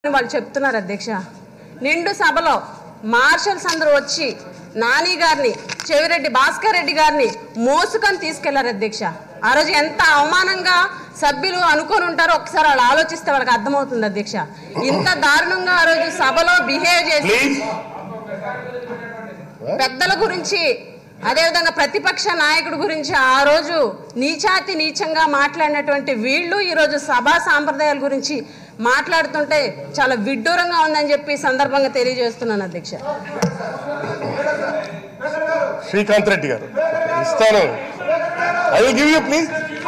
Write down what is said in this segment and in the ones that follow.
అని వాళ్ళు చెప్తున్నారు అధ్యక్ష నిండు సభలో మార్షల్స్ అందరూ వచ్చి నాని గారిని చెవిరెడ్డి భాస్కర్ రెడ్డి గారిని మోసుకొని తీసుకెళ్లారు అధ్యక్ష ఆ రోజు ఎంత అవమానంగా సభ్యులు అనుకొని ఉంటారో ఒకసారి వాళ్ళు ఆలోచిస్తే వాళ్ళకి అర్థమవుతుంది అధ్యక్ష ఇంత దారుణంగా ఆ రోజు సభలో బిహేవ్ చేసి ప్లీజ్ పెద్దల గురించి అదేవిధంగా ప్రతిపక్ష నాయకుడి గురించి ఆ రోజు నీచాతి నీచంగా మాట్లాడినటువంటి వీళ్ళు ఈరోజు సభా సాంప్రదాయాల గురించి మాట్లాడుతుంటే చాలా విడ్డూరంగా ఉందని చెప్పి ఈ సందర్భంగా తెలియజేస్తున్నాను అధ్యక్ష శ్రీకాంత్ రెడ్డి గారు ఇస్తాను I will give you please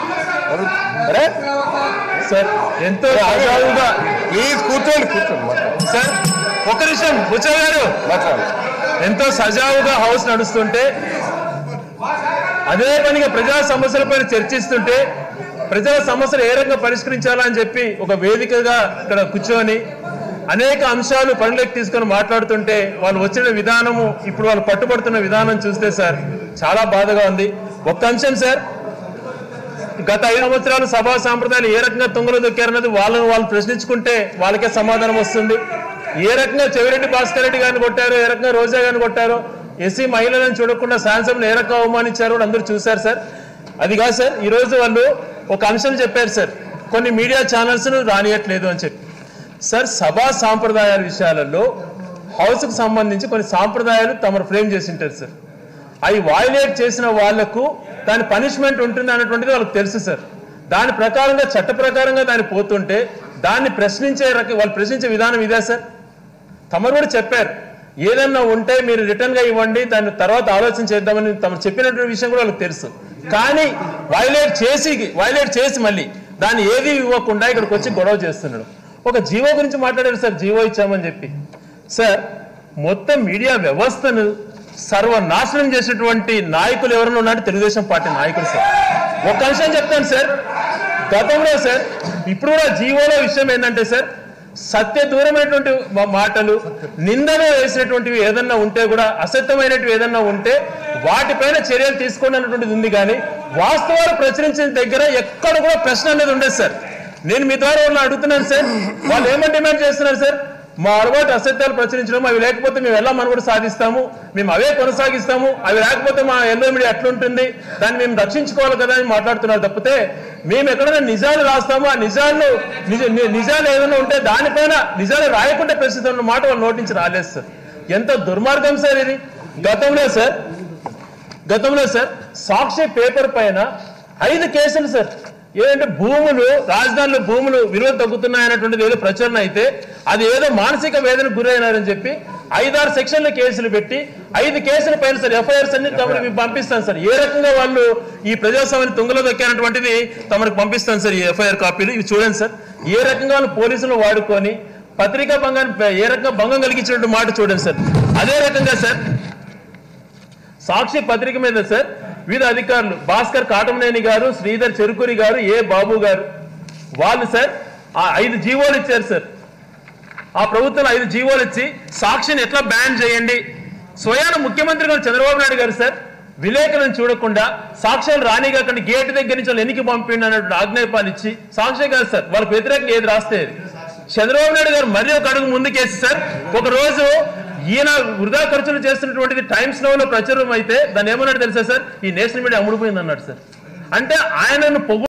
అరే సార్ ఎంతో సజావుగా ప్లీజ్ కూర్చోండి కూర్చోండి మాట్లాడండి. సార్ ఒక నిమిషం బుచ్చయ్య గారు మాట్లాడండి ఎంతో సజావుగా హౌస్ నడుస్తుంటే అదే పనిగా ప్రజా సమస్యలపైన చర్చిస్తుంటే ప్రజల సమస్యలు ఏ రకంగా పరిష్కరించాలా అని చెప్పి ఒక వేదికగా ఇక్కడ కూర్చొని అనేక అంశాలు పనులకు తీసుకొని మాట్లాడుతుంటే వాళ్ళు వచ్చిన విధానము ఇప్పుడు వాళ్ళు పట్టుబడుతున్న విధానం చూస్తే సార్ చాలా బాధగా ఉంది ఒక్క అంశం సార్ గత ఐదు సంవత్సరాలు సభా సాంప్రదాయాలు ఏ రకంగా తుంగలో దొక్కారన్నది వాళ్ళని వాళ్ళు ప్రశ్నించుకుంటే వాళ్ళకే సమాధానం వస్తుంది ఏ రకంగా చెవిరెడ్డి భాస్కర్ రెడ్డి గారిని కొట్టారో ఏ రకంగా రోజా గారిని కొట్టారో ఎస్సీ మహిళలను చూడకుండా శాసనం ఏ రకంగా అవమానించారో కూడా అందరూ చూశారు సార్ అది కాదు సార్ ఈ రోజు వాళ్ళు ఒక అంశం చెప్పారు సార్ కొన్ని మీడియా ఛానల్స్ రానియట్లేదు అని చెప్పి సార్ సభా సాంప్రదాయాల విషయాలలో హౌస్కు సంబంధించి కొన్ని సాంప్రదాయాలు తమరు ఫ్రేమ్ చేసి ఉంటారు సార్ అవి వాయిలేట్ చేసిన వాళ్లకు దాని పనిష్మెంట్ ఉంటుంది అన్నటువంటిది వాళ్ళకి తెలుసు సార్ దాని ప్రకారంగా చట్ట ప్రకారంగా దాన్ని పోతుంటే దాన్ని ప్రశ్నించే రక వాళ్ళు ప్రశ్నించే విధానం ఇదే సార్ తమరు కూడా చెప్పారు ఏదన్నా ఉంటే మీరు రిటర్న్ గా ఇవ్వండి దాని తర్వాత ఆలోచన చేద్దామని తమరు చెప్పినటువంటి విషయం కూడా వాళ్ళకి తెలుసు కానీ వైలేట్ చేసి వైలేట్ చేసి మళ్ళీ దాన్ని ఏది ఇవ్వకుండా ఇక్కడికి వచ్చి గొడవ చేస్తున్నాడు ఒక జీవో గురించి మాట్లాడారు సార్ జీవో ఇచ్చామని చెప్పి సార్ మొత్తం మీడియా వ్యవస్థను సర్వనాశనం చేసినటువంటి నాయకులు ఎవరైనా ఉన్నారంటే తెలుగుదేశం పార్టీ నాయకులు సార్ ఒక అంశం చెప్తాను సార్ గతంలో సార్ ఇప్పుడు కూడా జీవోలో విషయం ఏంటంటే సార్ సత్య దూరమైనటువంటి మా- మాటలు నిందలు వేసినటువంటివి ఏదన్నా ఉంటే కూడా అసత్యమైనటివి ఏదన్నా ఉంటే వాటిపైన చర్యలు తీసుకోండి అన్నటువంటిది ఉంది కానీ వాస్తవాలు ప్రచురించిన దగ్గర ఎక్కడ కూడా ప్రశ్న అనేది ఉండదు సార్ నేను మీ ద్వారా వాళ్ళని అడుగుతున్నాను సార్ వాళ్ళు ఏమని డిమాండ్ చేస్తున్నారు సార్ మా అలవాటు అసత్యాలు ప్రచురించడం అవి లేకపోతే మేము ఎలా మనం కూడా సాధిస్తాము మేము అవే కొనసాగిస్తాము అవి లేకపోతే మా ఎల్లో మీడియా ఎట్లుంటుంది దాన్ని మేము రక్షించుకోవాలి కదా అని మాట్లాడుతున్నారు తప్పితే మేము ఎక్కడైనా నిజాలు రాస్తాము ఆ నిజాలు నిజ ని- నిజాలు ఏదైనా ఉంటే దానిపైన నిజాలు రాయకుండా ప్రస్తుతం మాట వాళ్ళు నోటించి రాలేదు సార్ ఎంత దుర్మార్గం సార్ ఇది గతంలో సార్ గతంలో సార్ సాక్షి పేపర్ పైన ఐదు కేసులు సార్ ఏంటంటే భూములు రాజధానిలో భూములు విలువ తగ్గుతున్నాయన్నటువంటిది ఏదో ప్రచురణ అయితే అది ఏదో మానసిక వేదనకు గురైనారని చెప్పి ఐదారు సెక్షన్ల కేసులు పెట్టి ఐదు కేసుల పైన సార్ ఎఫ్ఐఆర్స్ అన్ని తమకు మీకు పంపిస్తాను సార్ ఏ రకంగా వాళ్ళు ఈ ప్రజాస్వామ్యాన్ని తుంగలో దొక్కానటువంటిది తమకు పంపిస్తాను సార్ ఈ ఎఫ్ఐఆర్ కాపీలు ఇవి చూడండి సార్ ఏ రకంగా వాళ్ళు పోలీసులు వాడుకొని పత్రికా భంగాన్ని ఏ రకంగా భంగం కలిగించినట్టు మాట చూడండి సార్ అదే రకంగా సార్ సాక్షి పత్రిక మీద సార్ వివిధ అధికారులు భాస్కర్ కాటమనేని గారు శ్రీధర్ చెరుకూరి గారు ఏ బాబు గారు వాళ్ళు సార్ ఆ ఐదు జీవోలు ఇచ్చారు సార్ ఆ ప్రభుత్వం ఐదు జీవోలు ఇచ్చి సాక్షిని ఎట్లా బ్యాన్ చేయండి స్వయాన ముఖ్యమంత్రి గారు చంద్రబాబు నాయుడు గారు సార్ విలేకరులను చూడకుండా సాక్ష్యాలు రానిగాకండి గేట్ దగ్గర నుంచి వాళ్ళు ఎన్నికి పంపిండి అన్నట్టు ఆజ్ఞాపాలు ఇచ్చి సాక్షి కాదు సార్ వాళ్ళకి వ్యతిరేకంగా ఏది రాస్తే అది. చంద్రబాబు నాయుడు గారు మరి ఒక అడుగు ముందుకేసి సార్ ఒక రోజు ఈయన వృధా ఖర్చులు చేస్తున్నటువంటిది టైమ్స్ లో ప్రచురం అయితే దాన్ని ఏమన్నాడు తెలుసా సార్ ఈ నేషనల్ మీడియా అమ్ముడుపోయింది అన్నాడు సార్ అంటే ఆయనను పొగు